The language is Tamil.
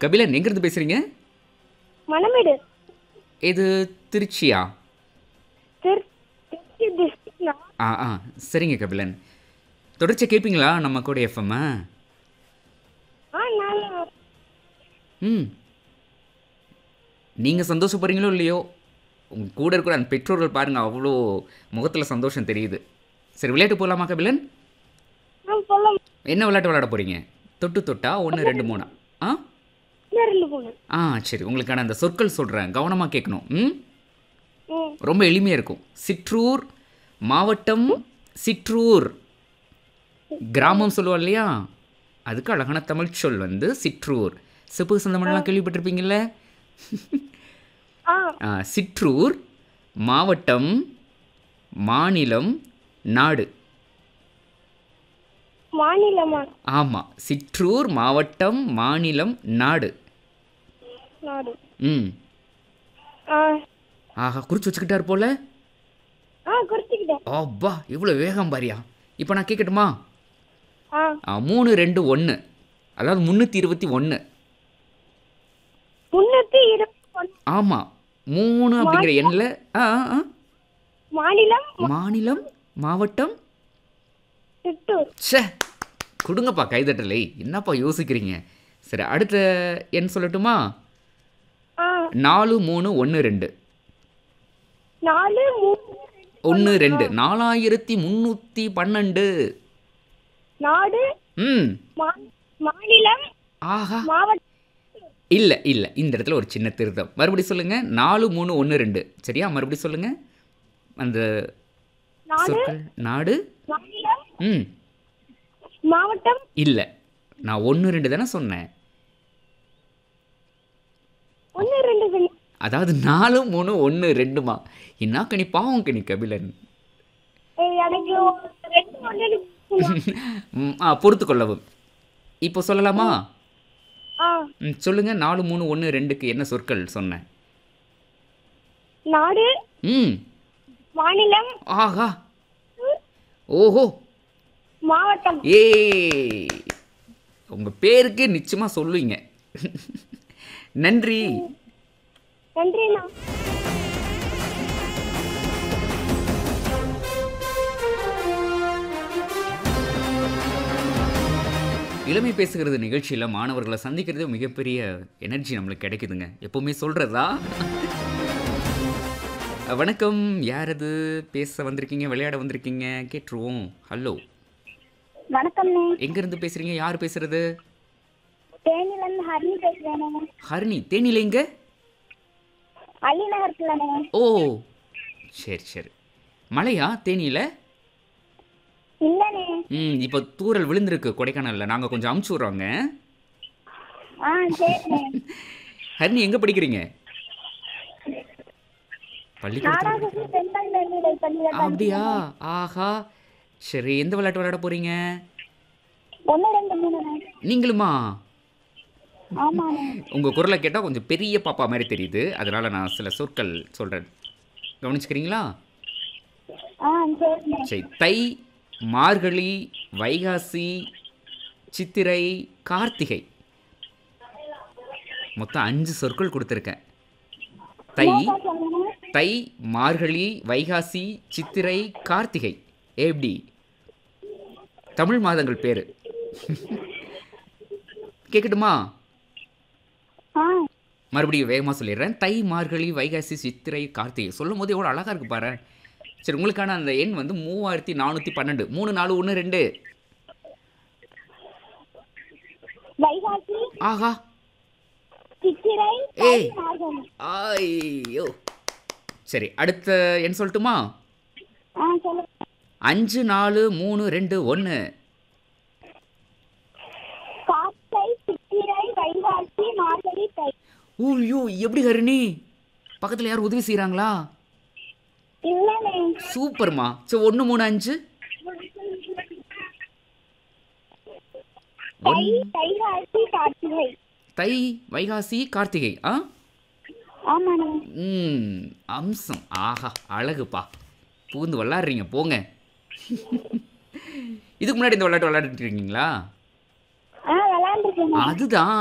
கபிலன் எங்கேருந்து பேசுகிறீங்க மணமேடு இது திருச்சியா திரு திருச்சி டிஸ்ட்ரிக்ட்னா ஆ ஆ சரிங்க கபிலன் தொடர்ச்சியாக கேட்பீங்களா நம்ம கூட எஃப்எம் ஆ நான் ம் நீங்கள் சந்தோஷப்படுறீங்களோ இல்லையோ உங்கள் கூட இருக்கிற அந்த பெற்றோர்கள் பாருங்கள் அவ்வளோ முகத்தில் சந்தோஷம் தெரியுது சரி விளையாட்டு போகலாமா கபிலன் நான் சொல்ல என்ன விளையாட்டு விளையாட போகிறீங்க தொட்டு தொட்டா ஒன்று ரெண்டு மூணா ஆ இன்னும் ரெண்டு பொண்ணு ஆ சரி உங்களுக்கான அந்த சொற்கள் சொல்கிறேன் கவனமாக கேட்கணும் ம் ம் ரொம்ப எளிமையாக இருக்கும் சிற்றூர் மாவட்டம் சிற்றூர் கிராமம் சொல்லுவோம் இல்லையா அதுக்கு அழகான தமிழ் சொல் வந்து சிற்றூர் சிப்பு சந்தமெல்லாம் கேள்விப்பட்டிருப்பீங்கல்ல ஆ ஆ, சிற்றூர் மாவட்டம் மாநிலம் நாடு மாநிலமா ஆமாம் சிற்றூர் மாவட்டம் மாநிலம் நாடு நாடு ம் ஆ ஆஹா குறிச்சு வச்சுக்கிட்டார் போல ஆ குறிச்சிக்கிட்டேன் அப்பா இவ்வளோ வேகம் பாரியா இப்போ நான் கேட்கட்டுமா ஆ ஆ, மூணு ரெண்டு ஒன்று அதாவது முந்நூற்றி இருபத்தி ஒன்று முன்னூத்தி இருபத்தி ஒன்று ஆமாம் மூணு அப்படிங்கிற எண்ணில் ஆ ஆ, ஆ. மாநிலம் மாநிலம் மாவட்டம் சித்தூர் ச்சே கொடுங்கப்பா கைதட்டலை என்னப்பா யோசிக்கிறீங்க சரி அடுத்த எண் சொல்லட்டுமா ஆ நாலு மூணு ஒன்று ரெண்டு நாலு மூணு ஒன்று ரெண்டு நாலாயிரத்தி முந்நூற்றி பன்னெண்டு நாடு ம் மா- மாநிலம் ஆஹா மாவட்டம் இல்லை இல்லை இந்த இடத்துல ஒரு சின்ன திருத்தம் மறுபடியும் சொல்லுங்கள் நாலு மூணு ஒன்று ரெண்டு சரியா மறுபடியும் சொல்லுங்கள் அந்த நாடு சொற்கள் நாடு மாநிலம் ம் மாவட்டம் இல்லை நான் ஒன்று ரெண்டு தானே சொன்னேன் ஒன்று ரெண்டு சொல்லி அதாவது நாலு மூணு ஒன்று ரெண்டுமா என்ன கனி பாவம் கனி கபிலன் ஏய், எனக்கு ஒரு ரெண்டு ஒன்று ம், ஆ பொறுத்து கொள்ளவும் இப்போ சொல்லலாமா ஆ ம், சொல்லுங்க நாலு மூணு ஒன்று ரெண்டுக்கு என்ன சொற்கள் சொன்னேன் நாடு ம் மாநிலம் ஆஹா ஓஹோ மாவட்டம் ஏ உங்கள் பேருக்கு நிச்சயமாக சொல்லுவீங்க நன்றி நன்றிண்ணா இளமை பேசுகிறது நிகழ்ச்சியில் மாணவர்களை சந்திக்கிறது மிகப்பெரிய எனர்ஜி நம்மளுக்கு கிடைக்குதுங்க எப்பவுமே சொல்கிறதா வணக்கம் யார் அது பேச வந்திருக்கீங்க விளையாட வந்திருக்கீங்க கேட்டுருவோம் ஹலோ வணக்கம்ண்ணே எங்கேருந்து பேசுகிறீங்க யார் பேசுகிறது தேனிலேருந்து ஹரிணி பேசுகிறேண்ணே ஹரிணி தேனியில் எங்க அள்ளி நகரத்துலண்ணே ஓ சரி சரி மழையா தேனியில் இல்லைண்ணே ம் இப்போ தூரல் விழுந்திருக்கு கொடைக்கானலில் நாங்கள் கொஞ்சம் அமுச்சு விட்றோங்க ஆ சரிண்ணே ஹரிணி எங்கே படிக்கிறீங்க பள்ளிக்கூடத்தில் நாடாகுசி பெண்கள் மேல்நிலை பள்ளியில் அப்படியா ஆஹா சரி எந்த விளையாட்டு விளையாட போறீங்க ஒன்று ரெண்டு மூணுண்ணே நீங்களுமா ஆமாண்ணே உங்க குரலை கேட்டால் கொஞ்சம் பெரிய பாப்பா மாதிரி தெரியுது அதனால நான் சில சொற்கள் சொல்றேன் கவனிச்சுக்கிறீங்களா ஆ சரிண்ணே சரி தை மார்கழி வைகாசி சித்திரை கார்த்திகை மொத்தம் அஞ்சு சொற்கள் கொடுத்துருக்கேன் தை சொல்லுங்க தை மார்கழி வைகாசி சித்திரை கார்த்திகை எப்படி தமிழ் மாதங்கள் பேர் கேட்கட்டுமா ஆ மறுபடியும் வேகமாக சொல்லிடுறேன் தை மார்கழி வைகாசி சித்திரை கார்த்திகை சொல்லும் போது எவ்வளோ அழகாக இருக்கு பாரு சரி உங்களுக்கான அந்த எண் வந்து மூவாயிரத்தி நானூற்றி பன்னெண்டு மூணு நாலு ஒன்று ரெண்டு வைகாசி ஆஹா சித்திரை ஏய். மார்கழி ஐயோ சரி அடுத்த எண் சொல்லட்டுமா ஆ சொல்லுங்க அஞ்சு நாலு மூணு ரெண்டு ஒன்று கார்த்தை சித்திரை வைகாசி மார்கழி தை ஐயோ எப்படி ஹரிணி பக்கத்தில் யார் உதவி செய்கிறாங்களா இல்லைண்ணே சூப்பர்மா சரி ஒன்று மூணு அஞ்சு தை தைகாசி கார்த்திகை தை வைகாசி கார்த்திகை ஆ ஆமாண்ணே ம் அம்சம் ஆஹா அழகுப்பா பூந்து விளாட்றீங்க போங்க இதுக்கு முன்னாடி இந்த விளையாட்டு விளையாடிட்டு இருக்கீங்களா ஆ விளாண்டுருக்கேன் அதுதான்